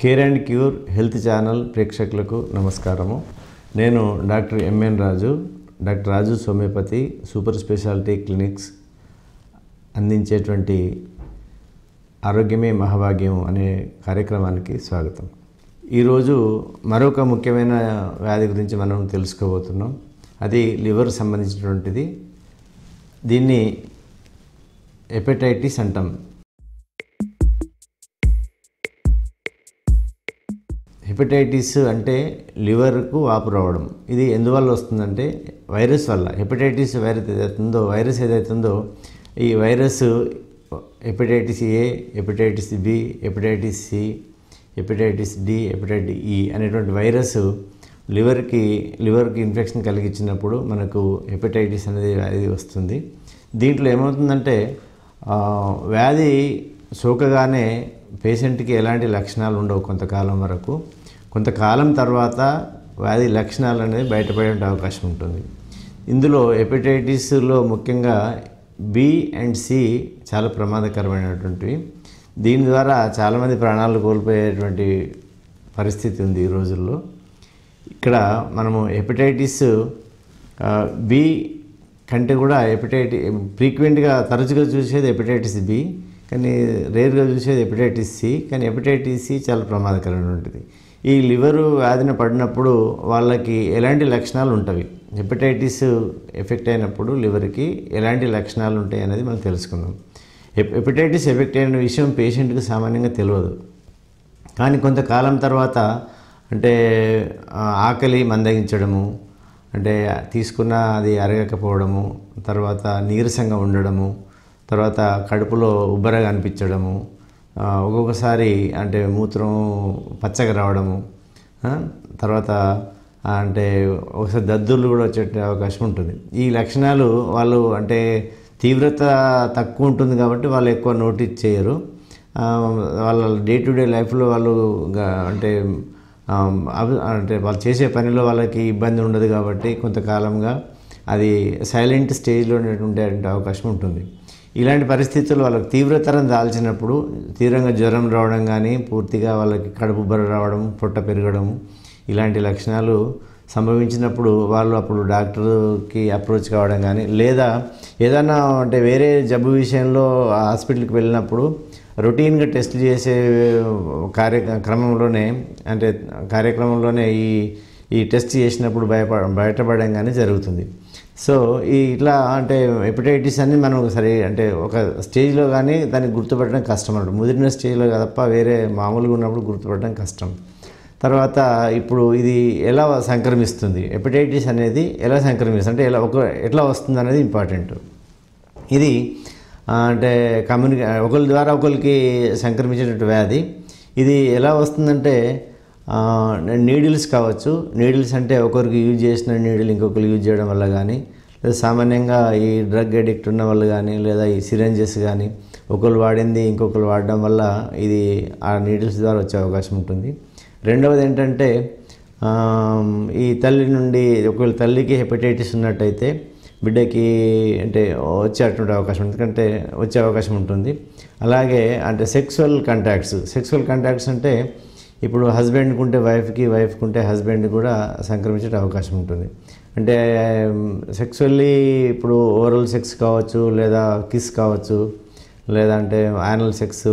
Care and cure health channel ప్రేక్షకులకు నమస్కారము నేను doctor MN Raju doctor Raju homoeopathy super speciality clinics అందించేటువంటి ఆరోగ్యమే మహాభాగ్యం అనే కార్యక్రమానికి స్వాగతం ఈరోజు మరొక ముఖ్యమైన వ్యాధి గురించి మనం తెలుసుకోబోతున్నాం అది లివర్ సంబంధించినటువంటిది దీన్ని హెపటైటిస్ అంటాం హెపటైటిస్ అంటే లివర్కు వాపు రావడం ఇది ఎందువల్ల వస్తుందంటే వైరస్ వల్ల హెపటైటిస్ వైరస్ ఏదైతుందో వైరస్ ఏదైతుందో ఈ virus hepatitis A hepatitis B hepatitis C hepatitis D hepatitis E అనేటువంటి వైరస్ లివర్కి లివర్కి ఇన్ఫెక్షన్ కలిగించినప్పుడు మనకు హెపటైటిస్ అనేది వ్యాధి వస్తుంది దీంట్లో ఏమవుతుందంటే ఆ, వ్యాధి సోకగానే పేషెంట్కి ఎలాంటి లక్షణాలు ఉండవు కొంతకాలం వరకు కొంతకాలం తర్వాత వ్యాధి లక్షణాలు అనేది బయటపడే అవకాశం ఉంటుంది ఇందులో హెపటైటిస్లో ముఖ్యంగా బి అండ్ సి చాలా ప్రమాదకరమైనటువంటివి దీని ద్వారా చాలామంది ప్రాణాలు కోల్పోయేటువంటి పరిస్థితి ఉంది ఈ రోజుల్లో ఇక్కడ మనము హెపటైటిస్ ఆ, బి కంటే కూడా హెపటైటి ఫ్రీక్వెంట్గా తరచుగా చూసేది హెపటైటిస్ బి కానీ రేర్గా చూసేది హెపటైటిస్ సి కానీ హెపటైటిస్ సి చాలా ప్రమాదకరమైనటువంటిది ఈ లివర్ వ్యాధిన పడినప్పుడు వాళ్ళకి ఎలాంటి లక్షణాలు ఉంటవి హెపటైటిస్ ఎఫెక్ట్ అయినప్పుడు లివర్కి ఎలాంటి లక్షణాలు ఉంటాయి అనేది మనం తెలుసుకుందాం హెప్ హెపటైటిస్ ఎఫెక్ట్ అయిన విషయం పేషెంట్కి సామాన్యంగా తెలియదు కానీ కొంతకాలం తర్వాత అంటే ఆ, ఆకలి మందగించడము అంటే తీసుకున్న అది అరగకపోవడము తర్వాత నీరసంగా ఉండడము తర్వాత కడుపులో ఉబ్బరగా అనిపించడము ఆ, ఒక్కొక్కసారి అంటే మూత్రం పచ్చగా రావడము ఆ, తర్వాత ఆ, అంటే ఒకసారి దద్దుర్లు కూడా వచ్చే అవకాశం ఉంటుంది ఈ లక్షణాలు వాళ్ళు అంటే తీవ్రత తక్కువ ఉంటుంది కాబట్టి వాళ్ళు ఎక్కువ నోటీస్ చేయరు ఆ, వాళ్ళ డే టు డే లైఫ్లో వాళ్ళు గా- అంటే ఆ, అవి- అంటే వాళ్ళు చేసే పనిలో వాళ్ళకి ఇబ్బంది ఉండదు కాబట్టి కొంతకాలంగా అది సైలెంట్ స్టేజ్లో ఉండే అవకాశం ఉంటుంది ఇలాంటి పరిస్థితుల్లో వాళ్ళకి తీవ్రతరం దాల్చినప్పుడు తీవ్రంగా జ్వరం రావడం కానీ పూర్తిగా వాళ్ళకి కడుపు బర రావడం పొట్ట పెరగడం ఇలాంటి లక్షణాలు సంభవించినప్పుడు వాళ్ళు అప్పుడు డాక్టర్కి అప్రోచ్ కావడం కానీ లేదా ఏదైనా అంటే వేరే జబ్బు విషయంలో హాస్పిటల్కి వెళ్ళినప్పుడు రొటీన్గా టెస్ట్ చేసే కార్యక్రమంలోనే అంటే కార్యక్రమంలోనే ఈ ఈ టెస్ట్ చేసినప్పుడు భయపడ బయటపడడం కానీ జరుగుతుంది సో ఈ ఇట్లా అంటే హెపటైటిస్ అని మనం సరే అంటే ఒక స్టేజ్లో కానీ దాన్ని గుర్తుపట్టడం కష్టం అన్నమాట ముదిరిన స్టేజ్లో తప్ప వేరే మామూలుగా ఉన్నప్పుడు గుర్తుపట్టడం కష్టం తర్వాత ఇప్పుడు ఇది ఎలా సంక్రమిస్తుంది హెపటైటిస్ అనేది ఎలా సంక్రమిస్తుంది అంటే ఎలా ఒక ఎట్లా వస్తుంది అనేది ఇంపార్టెంట్ ఇది ఆ, అంటే కమ్యూనికే ఒకరి ద్వారా ఒకరికి సంక్రమించేటటువంటి వ్యాధి ఇది ఎలా వస్తుందంటే నీడిల్స్ కావచ్చు నీడిల్స్ అంటే ఒకరికి యూజ్ చేసిన నీడిల్ ఇంకొకరు యూజ్ చేయడం వల్ల కానీ లేదా సామాన్యంగా ఈ డ్రగ్ అడిక్ట్ ఉన్న వాళ్ళు కానీ లేదా ఈ సిరంజెస్ కానీ ఒకరు వాడింది ఇంకొకరు వాడడం వల్ల ఇది ఆ నీడిల్స్ ద్వారా వచ్చే అవకాశం ఉంటుంది రెండవది ఏంటంటే ఆ, ఈ తల్లి నుండి ఒకవేళ తల్లికి హెపటైటిస్ ఉన్నట్టయితే బిడ్డకి అంటే వచ్చేటువంటి అవకాశం ఉంటుంది ఎందుకంటే వచ్చే అవకాశం ఉంటుంది అలాగే అంటే సెక్సువల్ కాంటాక్ట్స్ సెక్సువల్ కాంటాక్ట్స్ అంటే ఇప్పుడు హస్బెండ్కి ఉంటే వైఫ్కి వైఫ్కి ఉంటే హస్బెండ్ కూడా సంక్రమించే అవకాశం ఉంటుంది అంటే సెక్సువల్లీ ఇప్పుడు ఓరల్ సెక్స్ కావచ్చు లేదా కిస్ కావచ్చు లేదా అంటే యానల్ సెక్స్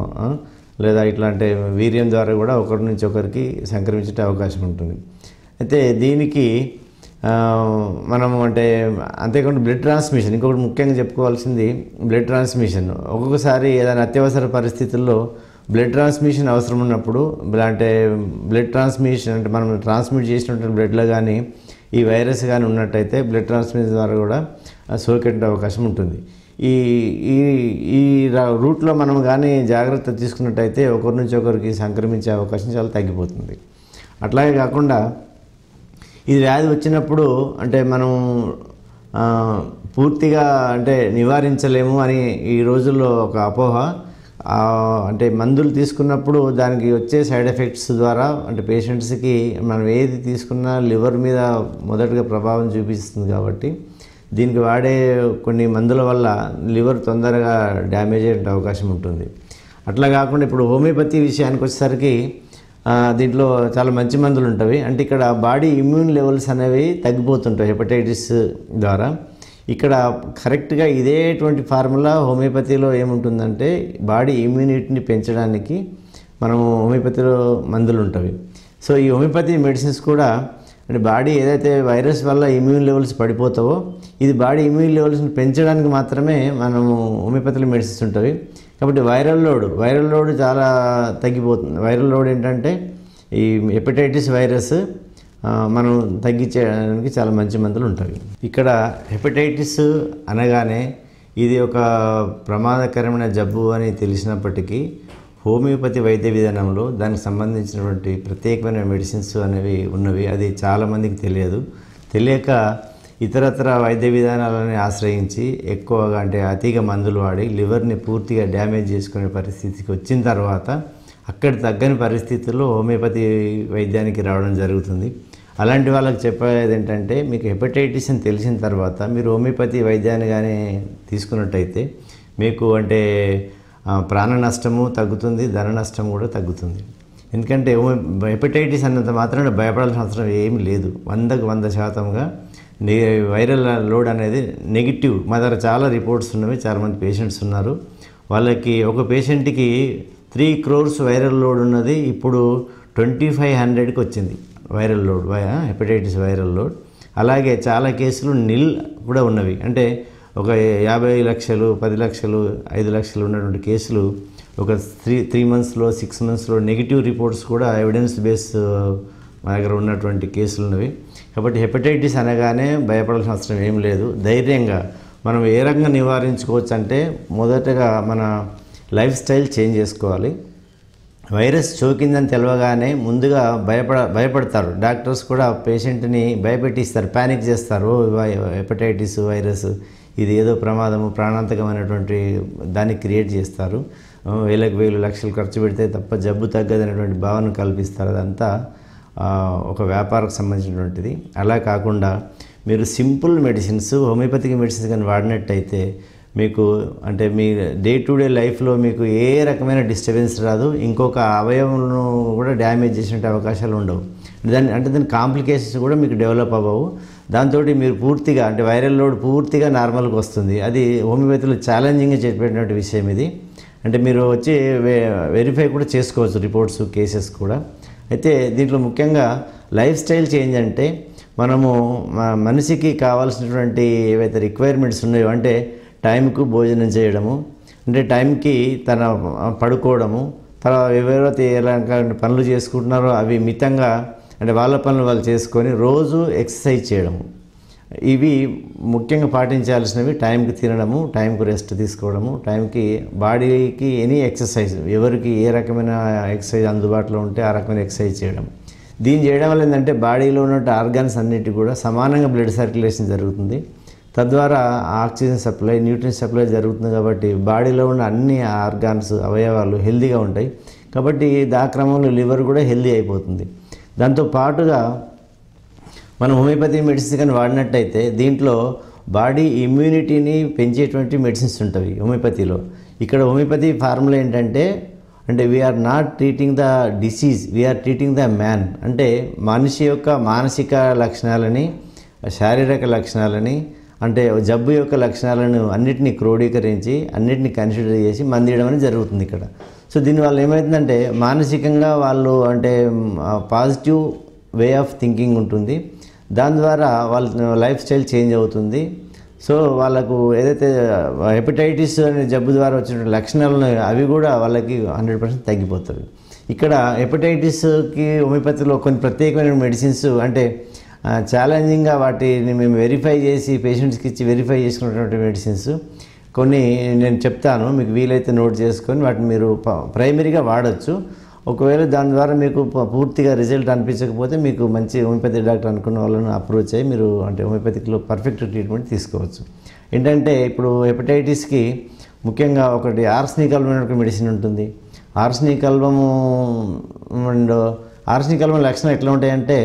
లేదా ఇట్లా అంటే వీర్యం ద్వారా కూడా ఒకరి నుంచి ఒకరికి సంక్రమించే అవకాశం ఉంటుంది అయితే దీనికి ఆ, మనము అంటే అంతేకాకుండా బ్లడ్ ట్రాన్స్మిషన్ ఇంకొకటి ముఖ్యంగా చెప్పుకోవాల్సింది బ్లడ్ ట్రాన్స్మిషన్ ఒక్కొక్కసారి ఏదైనా అత్యవసర పరిస్థితుల్లో బ్లడ్ ట్రాన్స్మిషన్ అవసరం ఉన్నప్పుడు బ్ల- అంటే బ్లడ్ ట్రాన్స్మిషన్ అంటే మనం ట్రాన్స్మిట్ చేసినటువంటి బ్లడ్లో కానీ ఈ వైరస్ కానీ ఉన్నట్టయితే బ్లడ్ ట్రాన్స్మిషన్ ద్వారా కూడా ఆ, సోకే అవకాశం ఉంటుంది ఈ ఈ ఈ రా- రూట్లో మనం కానీ జాగ్రత్త తీసుకున్నట్టయితే ఒకరి నుంచి ఒకరికి సంక్రమించే అవకాశం చాలా తగ్గిపోతుంది అట్లాగే కాకుండా ఇది వ్యాధి వచ్చినప్పుడు అంటే మనం ఆ, పూర్తిగా అంటే నివారించలేము అని ఈ రోజుల్లో ఒక అపోహ ఆ, అంటే మందులు తీసుకున్నప్పుడు దానికి వచ్చే సైడ్ ఎఫెక్ట్స్ ద్వారా అంటే పేషెంట్స్కి మనం ఏది తీసుకున్నా లివర్ మీద మొదటగా ప్రభావం చూపిస్తుంది కాబట్టి దీనికి వాడే కొన్ని మందుల వల్ల లివర్ తొందరగా డ్యామేజ్ అయ్యే అవకాశం ఉంటుంది అట్లా కాకుండా ఇప్పుడు హోమియోపతి విషయానికి వచ్చేసరికి ఆ, దీంట్లో చాలా మంచి మందులు ఉంటాయి అంటే ఇక్కడ బాడీ ఇమ్యూన్ లెవెల్స్ అనేవి తగ్గిపోతుంటాయి హెపటైటిస్ ద్వారా ఇక్కడ కరెక్ట్గా ఇదేటువంటి ఫార్ములా హోమియోపతిలో ఏముంటుందంటే బాడీ ఇమ్యూనిటీని పెంచడానికి మనము హోమియోపతిలో మందులు ఉంటాయి సో ఈ హోమియోపతి మెడిసిన్స్ కూడా అంటే బాడీ ఏదైతే వైరస్ వల్ల ఇమ్యూన్ లెవెల్స్ పడిపోతావో ఇది బాడీ ఇమ్యూన్ లెవెల్స్ని పెంచడానికి మాత్రమే మనము హోమియోపతిలో మెడిసిన్స్ ఉంటాయి కాబట్టి వైరల్ లోడ్ వైరల్ లోడ్ చాలా తగ్గిపోతుంది వైరల్ లోడ్ ఏంటంటే ఈ హెపటైటిస్ వైరస్ ఆ, మనం తగ్గించడానికి చాలా మంచి మందులు ఉంటాయి ఇక్కడ హెపటైటిస్ అనగానే ఇది ఒక ప్రమాదకరమైన జబ్బు అని తెలిసినప్పటికీ హోమియోపతి వైద్య విధానంలో దానికి సంబంధించినటువంటి ప్రత్యేకమైన మెడిసిన్స్ అనేవి ఉన్నవి అది చాలామందికి తెలియదు తెలియక ఇతరత్ర వైద్య విధానాలని ఆశ్రయించి ఎక్కువగా అంటే అతిగా మందులు వాడి లివర్ని పూర్తిగా డ్యామేజ్ చేసుకునే పరిస్థితికి వచ్చిన తర్వాత అక్కడ తగ్గని పరిస్థితుల్లో హోమియోపతి వైద్యానికి రావడం జరుగుతుంది అలాంటి వాళ్ళకి చెప్పేది ఏంటంటే మీకు హెపటైటిస్ అని తెలిసిన తర్వాత మీరు హోమియోపతి వైద్యాన్ని కానీ తీసుకున్నట్టయితే మీకు అంటే ఆ, ప్రాణ నష్టము తగ్గుతుంది ధన నష్టం కూడా తగ్గుతుంది ఎందుకంటే హోమి- హెపటైటిస్ అన్నంత మాత్రాన భయపడాల్సిన అవసరం ఏమీ లేదు వందకు వంద శాతంగా నే వైరల్ లోడ్ అనేది నెగిటివ్ మా దగ్గర చాలా రిపోర్ట్స్ ఉన్నవి చాలామంది పేషెంట్స్ ఉన్నారు వాళ్ళకి ఒక పేషెంట్కి త్రీ క్రోర్స్ వైరల్ లోడ్ ఉన్నది ఇప్పుడు ట్వంటీ ఫైవ్ హండ్రెడ్కి వచ్చింది viral load hepatitis viral load అలాగే చాలా కేసులు నిల్ కూడా ఉన్నవి అంటే ఒక యాభై లక్షలు పది లక్షలు ఐదు లక్షలు ఉన్నటువంటి కేసులు ఒక త్రీ త్రీ మంత్స్లో సిక్స్ మంత్స్లో నెగిటివ్ రిపోర్ట్స్ కూడా ఎవిడెన్స్ బేస్ మా దగ్గర ఉన్నటువంటి కేసులు ఉన్నవి కాబట్టి హెపటైటిస్ అనగానే భయపడాల్సిన అవసరం ఏం లేదు ధైర్యంగా మనం ఏ రకంగా నివారించుకోవచ్చు అంటే మొదటగా మన లైఫ్ స్టైల్ చేంజ్ చేసుకోవాలి వైరస్ సోకిందని తెలవగానే ముందుగా భయపడ భయపడతారు డాక్టర్స్ కూడా పేషెంట్ని భయపెట్టిస్తారు ప్యానిక్ చేస్తారు "ఓ, వై- హెపటైటిస్ వైరస్ ఇది ఏదో ప్రమాదము ప్రాణాంతకమైనటువంటి దాన్ని క్రియేట్ చేస్తారు ఆ, వేలకు వేలు లక్షలు ఖర్చు పెడితే తప్ప జబ్బు తగ్గదనేటువంటి భావన కల్పిస్తారు అదంతా ఆ, ఒక వ్యాపారకు సంబంధించినటువంటిది అలా కాకుండా మీరు సింపుల్ మెడిసిన్స్ హోమియోపతిక్ మెడిసిన్స్ కానీ వాడినట్టయితే మీకు అంటే మీ డే టు డే లైఫ్లో మీకు ఏ రకమైన డిస్టర్బెన్స్ రాదు ఇంకొక అవయవంను కూడా డ్యామేజ్ చేసినట్టు అవకాశాలు ఉండవు దాని అంటే దాని కాంప్లికేషన్స్ కూడా మీకు డెవలప్ అవ్వవు దాంతో మీరు పూర్తిగా అంటే వైరల్ లోడ్ పూర్తిగా నార్మల్గా వస్తుంది అది హోమియోపతిలో ఛాలెంజింగ్గా చెప్పేటువంటి విషయం ఇది అంటే మీరు వచ్చి వే వెరిఫై కూడా చేసుకోవచ్చు రిపోర్ట్స్ కేసెస్ కూడా అయితే దీంట్లో ముఖ్యంగా లైఫ్ స్టైల్ చేంజ్ అంటే మనము మా మనిషికి కావాల్సినటువంటి ఏవైతే రిక్వైర్మెంట్స్ ఉన్నాయో అంటే టైంకు భోజనం చేయడము అంటే టైంకి తన పడుకోవడము తర్వాత ఎవరైతే ఎలాంటి పనులు చేసుకుంటున్నారో అవి మితంగా అంటే వాళ్ళ పనులు వాళ్ళు చేసుకొని రోజు ఎక్సర్సైజ్ చేయడము ఇవి ముఖ్యంగా పాటించాల్సినవి టైంకి తినడము టైంకి రెస్ట్ తీసుకోవడము టైంకి బాడీకి ఎనీ ఎక్సర్సైజ్ ఎవరికి ఏ రకమైన ఎక్సర్సైజ్ అందుబాటులో ఉంటే ఆ రకమైన ఎక్సర్సైజ్ చేయడం దీన్ని చేయడం వల్ల ఏంటంటే బాడీలో ఉన్న ఆర్గాన్స్ అన్నిటి కూడా సమానంగా బ్లడ్ సర్క్యులేషన్ జరుగుతుంది తద్వారా ఆక్సిజన్ సప్లై న్యూట్రిన్ సప్లై జరుగుతుంది కాబట్టి బాడీలో ఉన్న అన్ని ఆర్గాన్స్ అవయవాలు హెల్తీగా ఉంటాయి కాబట్టి దా క్రమంలో లివర్ కూడా హెల్తీ అయిపోతుంది దాంతో పాటుగా మనం హోమియోపతి మెడిసిన్స్ కానీ వాడినట్టయితే దీంట్లో బాడీ ఇమ్యూనిటీని పెంచేటువంటి మెడిసిన్స్ ఉంటాయి హోమియోపతిలో ఇక్కడ హోమియోపతి ఫార్ములా ఏంటంటే అంటే we're not treating the disease we're treating the man అంటే మనిషి యొక్క మానసిక లక్షణాలని శారీరక లక్షణాలని అంటే జబ్బు యొక్క లక్షణాలను అన్నిటినీ క్రోడీకరించి అన్నిటిని కన్సిడర్ చేసి మందియడం అనేది జరుగుతుంది ఇక్కడ సో దీనివల్ల ఏమవుతుందంటే మానసికంగా వాళ్ళు అంటే పాజిటివ్ వే ఆఫ్ థింకింగ్ ఉంటుంది దాని ద్వారా వాళ్ళ లైఫ్ స్టైల్ చేంజ్ అవుతుంది సో వాళ్ళకు ఏదైతే హెపటైటిస్ అనే జబ్బు ద్వారా వచ్చిన లక్షణాలు ఉన్నాయో అవి కూడా వాళ్ళకి హండ్రెడ్ పర్సెంట్ తగ్గిపోతాయి ఇక్కడ హెపటైటిస్కి హోమియోపతిలో కొన్ని ప్రత్యేకమైన మెడిసిన్స్ అంటే ఛాలెంజింగ్గా వాటిని మేము వెరిఫై చేసి పేషెంట్స్కి ఇచ్చి వెరిఫై చేసుకున్నటువంటి మెడిసిన్స్ కొన్ని నేను చెప్తాను మీకు వీలైతే నోట్ చేసుకొని వాటిని మీరు ప- ప్రైమరీగా వాడచ్చు ఒకవేళ దాని ద్వారా మీకు ప- పూర్తిగా రిజల్ట్ అనిపించకపోతే మీకు మంచి హోమియోపతి డాక్టర్ అనుకున్న వాళ్ళని అప్రోచ్ అయ్యి మీరు అంటే హోమియోపతిక్లో పర్ఫెక్ట్ ట్రీట్మెంట్ తీసుకోవచ్చు ఏంటంటే ఇప్పుడు హెపటైటిస్కి ముఖ్యంగా ఒకటి ఆర్సనిక్ అల్బమ్ అనే ఒక మెడిసిన్ ఉంటుంది arsenic album and arsenic album లక్షణాలు ఎట్లా ఉంటాయంటే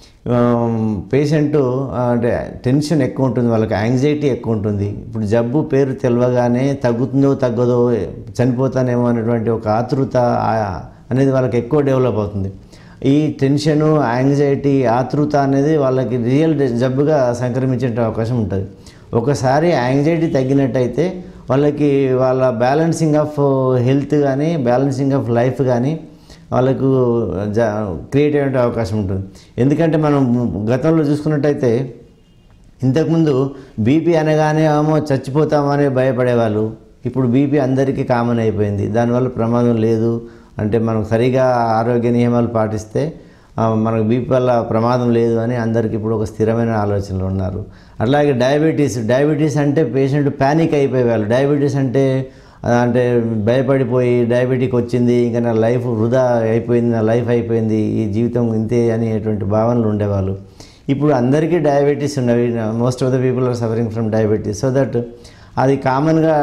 పేషెంట్ అంటే టెన్షన్ ఎక్కువ ఉంటుంది వాళ్ళకి యాంగ్జైటీ ఎక్కువ ఉంటుంది ఇప్పుడు జబ్బు పేరు తెలవగానే తగ్గుతుందో తగ్గదో చనిపోతానేమో అనేటువంటి ఒక ఆతృత ఆ- అనేది వాళ్ళకి ఎక్కువ డెవలప్ అవుతుంది ఈ టెన్షను యాంగ్జైటీ ఆతృత అనేది వాళ్ళకి రియల్ జబ్బుగా సంక్రమించే అవకాశం ఉంటుంది ఒకసారి యాంగ్జైటీ తగ్గినట్టయితే వాళ్ళకి వాళ్ళ బ్యాలెన్సింగ్ ఆఫ్ హెల్త్ కానీ బ్యాలెన్సింగ్ ఆఫ్ లైఫ్ కానీ వాళ్ళకు జ క్రియేట్ అయ్యే అవకాశం ఉంటుంది ఎందుకంటే మనం గతంలో చూసుకున్నట్టయితే ఇంతకుముందు బీపీ అనగానే ఏమో చచ్చిపోతామని భయపడేవాళ్ళు ఇప్పుడు బీపీ అందరికీ కామన్ అయిపోయింది దానివల్ల ప్రమాదం లేదు అంటే మనం సరిగా ఆరోగ్య నియమాలు పాటిస్తే ఆ, మనకు బీపీ వల్ల ప్రమాదం లేదు అని అందరికీ ఇప్పుడు ఒక స్థిరమైన ఆలోచనలు ఉన్నారు అట్లాగే డయాబెటీస్ డయాబెటీస్ అంటే పేషెంట్ ప్యానిక్ అయిపోయేవాళ్ళు డయాబెటీస్ అంటే ఆ, అంటే భయపడిపోయి డయాబెటిక్ వచ్చింది ఇంకా నా లైఫ్ వృధా అయిపోయింది నా లైఫ్ అయిపోయింది ఈ జీవితం ఇంతే అనేటువంటి భావనలు ఉండేవాళ్ళు ఇప్పుడు అందరికీ డయాబెటీస్ ఉన్నవి most of the people are suffering from diabetes so that అది కామన్గా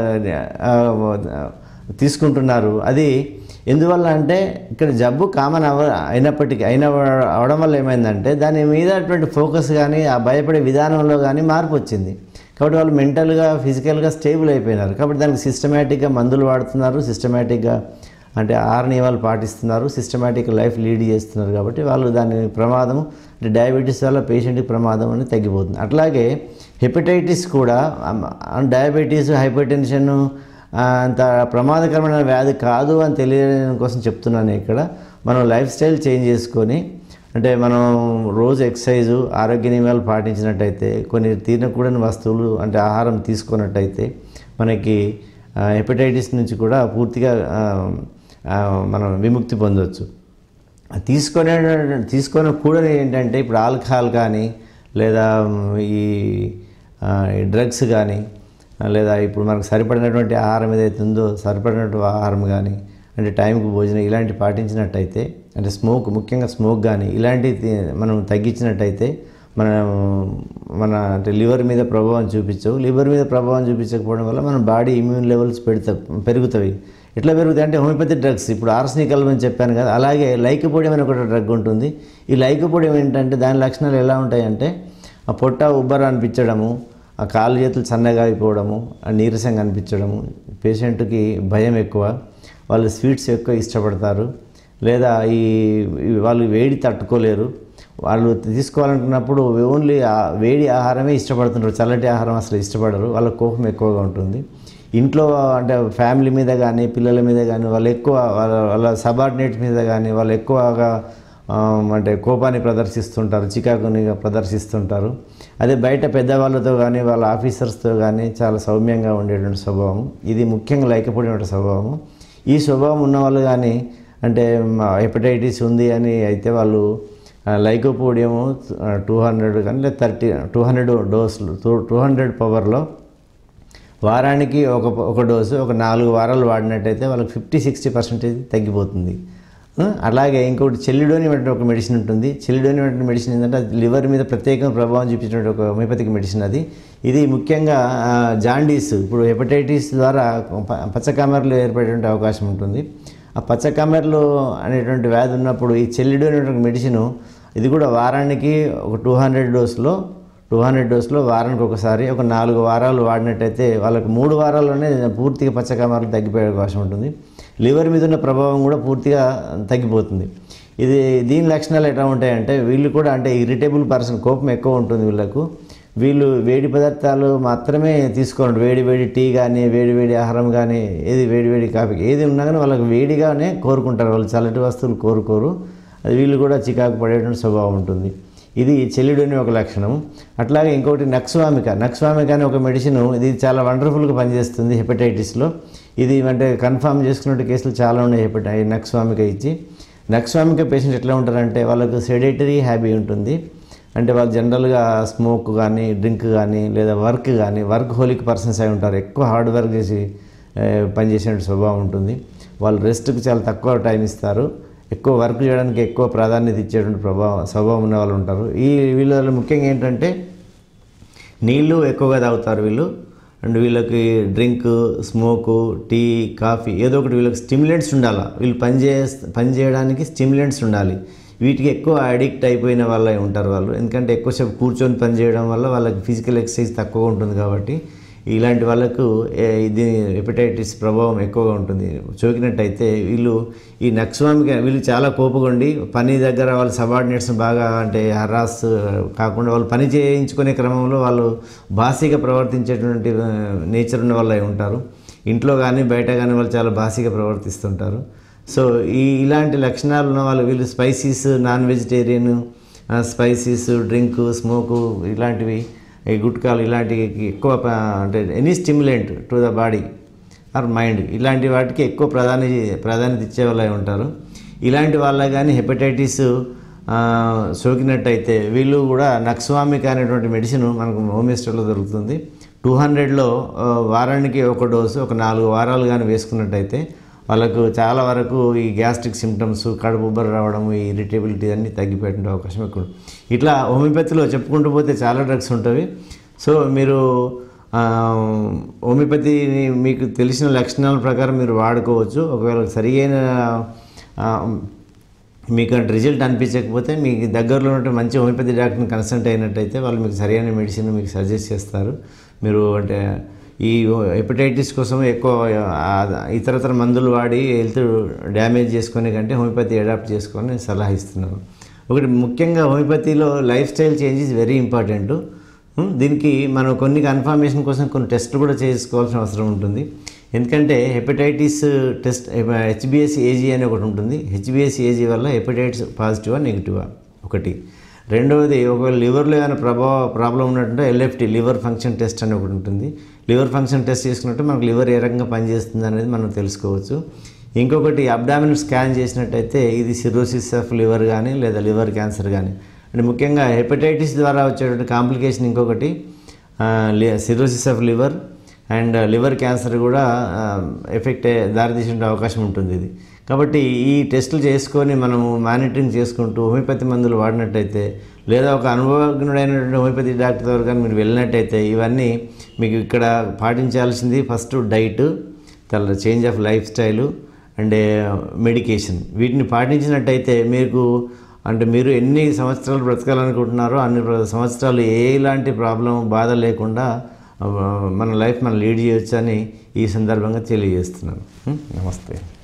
తీసుకుంటున్నారు అది ఎందువల్ల అంటే ఇక్కడ జబ్బు కామన్ అవ అయినప్పటికీ అయిన అవడం వల్ల ఏమైందంటే దాని మీద అటువంటి ఫోకస్ కానీ ఆ భయపడే విధానంలో కానీ మార్పు వచ్చింది కాబట్టి వాళ్ళు మెంటల్గా ఫిజికల్గా స్టేబుల్ అయిపోయినారు కాబట్టి దానికి సిస్టమేటిక్గా మందులు వాడుతున్నారు సిస్టమేటిక్గా అంటే ఆహార నియమాలు పాటిస్తున్నారు సిస్టమేటిక్ లైఫ్ లీడ్ చేస్తున్నారు కాబట్టి వాళ్ళు దాని ప్రమాదం అంటే డయాబెటీస్ వల్ల పేషెంట్కి ప్రమాదం అనేది తగ్గిపోతుంది అట్లాగే హెపటైటిస్ కూడా డయాబెటీస్ హైపర్ టెన్షన్ అంత ప్రమాదకరమైన వ్యాధి కాదు అని తెలియడం కోసం చెప్తున్నాను ఇక్కడ మనం లైఫ్ స్టైల్ చేంజ్ చేసుకొని అంటే మనం రోజు ఎక్సర్సైజు ఆరోగ్య నియమాలు పాటించినట్టయితే కొన్ని తినకూడని వస్తువులు అంటే ఆహారం తీసుకున్నట్టయితే మనకి ఆ, హెపటైటిస్ నుంచి కూడా పూర్తిగా ఆ, ఆ, మనం విముక్తి పొందవచ్చు తీసుకునే తీసుకొని కూడా ఏంటంటే ఇప్పుడు ఆల్కహాల్ కానీ లేదా ఈ ఆ, ఈ డ్రగ్స్ కానీ లేదా ఇప్పుడు మనకు సరిపడినటువంటి ఆహారం ఏదైతే ఉందో సరిపడినటువంటి ఆహారం కానీ అంటే టైంకి భోజనం ఇలాంటి పాటించినట్టయితే అంటే స్మోక్ ముఖ్యంగా స్మోక్ కానీ ఇలాంటివి తి- మనం తగ్గించినట్టయితే మన మన అంటే లివర్ మీద ప్రభావం చూపించవు లివర్ మీద ప్రభావం చూపించకపోవడం వల్ల మన బాడీ ఇమ్యూన్ లెవెల్స్ పెడతా పెరుగుతాయి ఎట్లా పెరుగుతాయి అంటే హోమియోపతి డ్రగ్స్ ఇప్పుడు ఆర్సనికల్ అని చెప్పాను కదా అలాగే లైకోపోడియం అని ఒక డ్రగ్ ఉంటుంది ఈ లైకోపోడియం ఏంటంటే దాని లక్షణాలు ఎలా ఉంటాయంటే ఆ పొట్ట ఉబ్బర అనిపించడము ఆ కాళ్ళు చేతులు సన్నగా అయిపోవడము ఆ నీరసంగా అనిపించడము పేషెంట్కి భయం ఎక్కువ వాళ్ళు స్వీట్స్ ఎక్కువ ఇష్టపడతారు లేదా ఈ ఈ వాళ్ళు వేడి తట్టుకోలేరు వాళ్ళు తీసుకోవాలనుకున్నప్పుడు ఓన్లీ ఆ వేడి ఆహారమే ఇష్టపడుతుంటారు చల్లటి ఆహారం అసలు ఇష్టపడరు వాళ్ళ కోపం ఎక్కువగా ఉంటుంది ఇంట్లో అంటే ఫ్యామిలీ మీద కానీ పిల్లల మీద కానీ వాళ్ళు ఎక్కువ వాళ్ళ వాళ్ళ సబార్డినేట్స్ మీద కానీ వాళ్ళు ఎక్కువగా ఆ, అంటే కోపాన్ని ప్రదర్శిస్తుంటారు చికాకుని ప్రదర్శిస్తుంటారు అదే బయట పెద్దవాళ్ళతో కానీ వాళ్ళ ఆఫీసర్స్తో కానీ చాలా సౌమ్యంగా ఉండేటువంటి స్వభావం ఇది ముఖ్యంగా లేకపోయిన స్వభావం ఈ స్వభావం ఉన్న వాళ్ళు కానీ అంటే హెపటైటిస్ ఉంది అని అయితే వాళ్ళు లైకోపోడియం టూ హండ్రెడ్ కానీ లేదా థర్టీ టూ హండ్రెడ్ డోసులు టూ టూ హండ్రెడ్ పవర్లో వారానికి ఒక ఒక డోసు ఒక నాలుగు వారాలు వాడినట్టయితే వాళ్ళకి ఫిఫ్టీ సిక్స్టీ పర్సెంటేజ్ తగ్గిపోతుంది ఆ, అలాగే ఇంకొకటి చెల్లిడోని వంటి ఒక మెడిసిన్ ఉంటుంది చెల్లిడోని వంటి మెడిసిన్ ఏంటంటే అది లివర్ మీద ప్రత్యేకంగా ప్రభావం చూపించినటువంటి ఒక హోమియోపతిక్ మెడిసిన్ అది ఇది ముఖ్యంగా ఆ, జాండీస్ ఇప్పుడు హెపటైటిస్ ద్వారా ప- పచ్చకామెరలు ఏర్పడేటువంటి అవకాశం ఉంటుంది ఆ పచ్చకామెరలు అనేటువంటి వ్యాధి ఉన్నప్పుడు ఈ చెల్లిడు అనేటువంటి మెడిసిన్ ఇది కూడా వారానికి ఒక టూ హండ్రెడ్ డోస్లో టూ హండ్రెడ్ డోస్లో వారానికి ఒకసారి ఒక నాలుగు వారాలు వాడినట్టయితే వాళ్ళకి మూడు వారాల్లోనే పూర్తిగా పచ్చకామాలు తగ్గిపోయే అవకాశం ఉంటుంది లివర్ మీద ఉన్న ప్రభావం కూడా పూర్తిగా తగ్గిపోతుంది ఇది దీని లక్షణాలు ఎట్లా ఉంటాయంటే వీళ్ళు కూడా అంటే ఇరిటేబుల్ పర్సన్ కోపం ఎక్కువ ఉంటుంది వీళ్ళకు వీళ్ళు వేడి పదార్థాలు మాత్రమే తీసుకోండి వేడి వేడి టీ కానీ వేడి వేడి ఆహారం కానీ ఏది వేడి వేడి కాఫీ ఏది ఉన్నా కానీ వాళ్ళకి వేడిగానే కోరుకుంటారు వాళ్ళు చల్లటి వస్తువులు కోరుకోరు అది వీళ్ళు కూడా చికాకు పడేటువంటి స్వభావం ఉంటుంది ఇది చెల్లిడు అని ఒక లక్షణం అట్లాగే ఇంకొకటి నక్స్వామిక నక్స్వామిక అనే ఒక మెడిసిన్ ఇది చాలా వండర్ఫుల్గా పనిచేస్తుంది హెపటైటిస్లో ఇది అంటే కన్ఫామ్ చేసుకున్న కేసులు చాలా ఉన్నాయి హెపటై నక్స్వామిక ఇచ్చి నక్స్వామిక పేషెంట్ ఎట్లా ఉంటారంటే వాళ్ళకు సెడేటరీ హ్యాబీ ఉంటుంది అంటే వాళ్ళు జనరల్గా స్మోక్ కానీ డ్రింక్ కానీ లేదా వర్క్ కానీ వర్క్ హోలిక్ పర్సన్స్ అయి ఉంటారు ఎక్కువ హార్డ్ వర్క్ చేసి ఏ, పనిచేసే స్వభావం ఉంటుంది వాళ్ళు రెస్ట్కి చాలా తక్కువ టైం ఇస్తారు ఎక్కువ వర్క్ చేయడానికి ఎక్కువ ప్రాధాన్యత ఇచ్చేటువంటి ప్రభావం స్వభావం ఉన్న వాళ్ళు ఉంటారు ఈ వీళ్ళలో ముఖ్యంగా ఏంటంటే నీళ్ళు ఎక్కువగా తాగుతారు వీళ్ళు అండ్ వీళ్ళకి డ్రింక్ స్మోకు టీ కాఫీ ఏదో ఒకటి వీళ్ళకి స్టిమ్యులెంట్స్ ఉండాలి వీళ్ళు పని చే పని చేయడానికి స్టిమ్యులెంట్స్ ఉండాలి వీటికి ఎక్కువ అడిక్ట్ అయిపోయిన వాళ్ళే ఉంటారు వాళ్ళు ఎందుకంటే ఎక్కువసేపు కూర్చొని పని చేయడం వల్ల వాళ్ళకి ఫిజికల్ ఎక్సర్సైజ్ తక్కువ ఉంటుంది కాబట్టి ఇలాంటి వాళ్ళకు ఏ- ఇది హెపటైటిస్ ప్రభావం ఎక్కువగా ఉంటుంది సోకినట్టయితే వీళ్ళు ఈ నక్స్వామికి వీళ్ళు చాలా కోపగొండి పని దగ్గర వాళ్ళ సబార్డినేట్స్ బాగా అంటే హరాస్ కాకుండా వాళ్ళు పని చేయించుకునే క్రమంలో వాళ్ళు బాసిగా ప్రవర్తించేటువంటి నేచర్ ఉన్న వాళ్ళు అయి ఉంటారు ఇంట్లో కానీ బయట కానీ వాళ్ళు చాలా బాసిగా ప్రవర్తిస్తుంటారు సో ఈ ఇలాంటి లక్షణాలు ఉన్న వాళ్ళు వీళ్ళు spices non vegetarian spices drink smoke ఇలాంటివి ఈ గుట్కాలు ఇలాంటివి ఎక్కువ ప- అంటే any stimulant to the body or mind ఇలాంటి వాటికి ఎక్కువ ప్రాధాన్య ప్రాధాన్యత ఇచ్చే వాళ్ళు అయి ఉంటారు ఇలాంటి వాళ్ళ కానీ హెపటైటిస్ ఆ, సోకినట్టయితే వీళ్ళు కూడా నక్స్వామిక్ అనేటువంటి మెడిసిన్ మనకు హోమియోస్టోర్లో దొరుకుతుంది టూ హండ్రెడ్లో వారానికి ఒక డోసు ఒక నాలుగు వారాలు కానీ వేసుకున్నట్టయితే వాళ్ళకు చాలా వరకు ఈ గ్యాస్ట్రిక్ సిమ్టమ్స్ కడుపు ఉబ్బర రావడం ఈ ఇరిటబిలిటీ అన్నీ తగ్గిపోయే అవకాశం ఎక్కువ ఉంది. ఇట్లా హోమియోపతిలో చెప్పుకుంటూ పోతే చాలా డ్రగ్స్ ఉంటాయి సో మీరు ఆ, హోమియోపతిని మీకు తెలిసిన లక్షణాల ప్రకారం మీరు వాడుకోవచ్చు ఒకవేళ సరియైన ఆ, మీకు అంటే రిజల్ట్ అనిపించకపోతే మీకు దగ్గరలో ఉంటే మంచి హోమియోపతి డాక్టర్ని కన్సల్ట్ అయినట్టయితే వాళ్ళు మీకు సరైన మెడిసిన్ మీకు సజెస్ట్ చేస్తారు మీరు అంటే ఈ హెపటైటిస్ కోసం ఎక్కువ ఆ, ఇతరతర మందులు వాడి హెల్త్ డ్యామేజ్ చేసుకునే కంటే హోమియోపతి అడాప్ట్ చేసుకొని నేను సలహా ఇస్తున్నాను ఒకటి ముఖ్యంగా హోమియోపతిలో lifestyle change is very important um, దీనికి మనం కొన్ని కన్ఫర్మేషన్ కోసం కొన్ని టెస్ట్లు కూడా చేసుకోవాల్సిన అవసరం ఉంటుంది ఎందుకంటే హెపటైటిస్ టెస్ట్ హెచ్బిఎస్ ఏజీ అని ఒకటి ఉంటుంది హెచ్బిఎస్ ఏజీ వల్ల హెపటైటిస్ పాజిటివా నెగిటివా ఒకటి రెండవది ఒకవేళ లివర్లో ఏమైనా ప్రభావ ప్రాబ్లం ఉన్నట్టుంటే ఎల్ఎఫ్టి లివర్ ఫంక్షన్ టెస్ట్ అని ఒకటి ఉంటుంది లివర్ ఫంక్షన్ టెస్ట్ చేసుకున్నట్టు మనకు లివర్ ఏ రకంగా పనిచేస్తుంది అనేది మనం తెలుసుకోవచ్చు ఇంకొకటి అబ్డామిన్ స్కాన్ చేసినట్టయితే ఇది సిరోసిస్ ఆఫ్ లివర్ కానీ లేదా లివర్ క్యాన్సర్ కానీ అంటే ముఖ్యంగా హెపటైటిస్ ద్వారా వచ్చేటువంటి కాంప్లికేషన్ ఇంకొకటి cirrhosis of liver and liver cancer కూడా ఎఫెక్ట్ దారితీసే అవకాశం ఉంటుంది ఇది కాబట్టి ఈ టెస్టులు చేసుకొని మనము మానిటరింగ్ చేసుకుంటూ హోమియోపతి మందులు వాడినట్టయితే లేదా ఒక అనుభవజ్ఞుడైనటువంటి హోమియోపతి డాక్టర్ దగ్గర కానీ మీరు వెళ్ళినట్టయితే ఇవన్నీ మీకు ఇక్కడ పాటించాల్సింది ఫస్ట్ డైట్ తర్వాత change of lifestyle and medication వీటిని పాటించినట్టయితే మీకు అంటే మీరు ఎన్ని సంవత్సరాలు బ్రతకాలనుకుంటున్నారో అన్ని ప్ర- సంవత్సరాలు ఎలాంటి ప్రాబ్లం బాధ లేకుండా ఆ, మన లైఫ్ మనం లీడ్ చేయొచ్చు అని ఈ సందర్భంగా తెలియజేస్తున్నాను నమస్తే